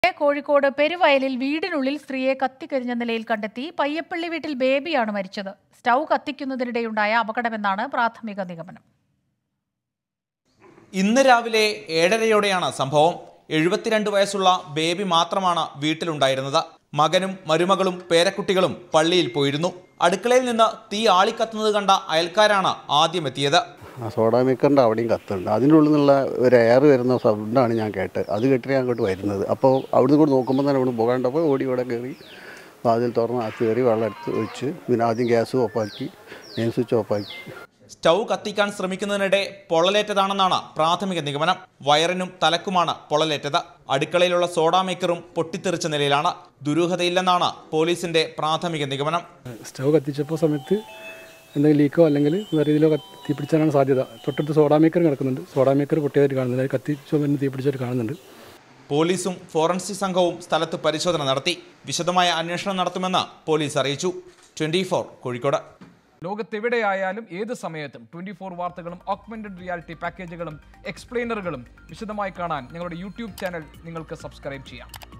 കോഴിക്കോട് പെരുവയലിൽ വീടിനുള്ളിൽ സ്ത്രീയെ കത്തിക്കരിഞ്ഞ നിലയിൽ കണ്ടെത്തി പയ്യപ്പള്ളി വീട്ടിൽ ബേബിയാണ് മരിച്ചത് സ്റ്റൗ കത്തിക്കുന്നതിനിടെയുണ്ടായ അപകടമെന്നാണ് പ്രാഥമിക നിഗമനം ഇന്ന് രാവിലെ ഏഴരയോടെയാണ് സംഭവം എഴുപത്തിരണ്ട് വയസ്സുള്ള ബേബി മാത്രമാണ് വീട്ടിലുണ്ടായിരുന്നത് മകനും മരുമകളും പേരക്കുട്ടികളും പള്ളിയിൽ പോയിരുന്നു അടുക്കളയിൽ നിന്ന് തീ ആളിക്കത്തുന്നത് കണ്ട അയൽക്കാരാണ് ആദ്യം എത്തിയത് ആ സോഡാ മേക്കറിൻ്റെ അവിടെയും കത്തുണ്ട് അതിൻ്റെ ഉള്ളിൽ നിന്നുള്ള ഒരു എയർ വരുന്ന സൗണ്ടാണ് ഞാൻ കേട്ടത് അത് കേട്ടിട്ട് ഞാൻ അങ്ങോട്ട് വരുന്നത് അപ്പോൾ അവിടുന്ന് കൂടെ നോക്കുമ്പോൾ തന്നെ അവിടെ പോകാണ്ടപ്പോൾ ഓടി ഇവിടെ കയറി വാതിൽ തുറന്ന് അകത്ത് കയറി വെള്ളം എടുത്ത് ഒഴിച്ച് പിന്നെ ആദ്യം ഗ്യാസ് ഓഫാക്കി മെയിൻ സ്വിച്ച് ഓഫാക്കി സ്റ്റൗ കത്തിക്കാൻ ശ്രമിക്കുന്നതിനിടെ പൊള്ളലേറ്റതാണെന്നാണ് പ്രാഥമിക നിഗമനം വയറിനും തലക്കുമാണ് പൊള്ളലേറ്റത് അടുക്കളയിലുള്ള സോഡാ മേക്കറും പൊട്ടിത്തെറിച്ച നിലയിലാണ് ദുരൂഹതയില്ലെന്നാണ് പോലീസിന്റെ പ്രാഥമിക നിഗമനം സ്റ്റവ് കത്തിച്ചപ്പോൾ സമയത്ത് എന്തെങ്കിലും ലീക്കോ അല്ലെങ്കിൽ വേറെ രീതിയിലോ തീ പിടിച്ചാലാണ് സാധ്യത തൊട്ടടുത്ത് സോഡാ മേക്കർ കിടക്കുന്നുണ്ട് സോഡാ മേക്കർ പൊട്ടിയതായിട്ട് കാണുന്നുണ്ട് അത് കത്തിച്ചോ പിന്നെ തീ പിടിച്ചായിട്ട് കാണുന്നുണ്ട് പോലീസും ഫോറൻസിക് സംഘവും സ്ഥലത്ത് പരിശോധന നടത്തി വിശദമായ അന്വേഷണം നടത്തുമെന്ന് പോലീസ് അറിയിച്ചു ട്വന്റി കോഴിക്കോട് ലോകത്തെവിടെയായാലും ഏത് സമയത്തും ട്വന്റി ഫോർ വാർത്തകളും ഓഗ്മെന്റഡ് റിയാലിറ്റി പാക്കേജുകളും എക്സ്പ്ലെയിനറുകളും വിശദമായി കാണാൻ ഞങ്ങളുടെ യൂട്യൂബ് ചാനൽ നിങ്ങൾക്ക് സബ്സ്ക്രൈബ് ചെയ്യാം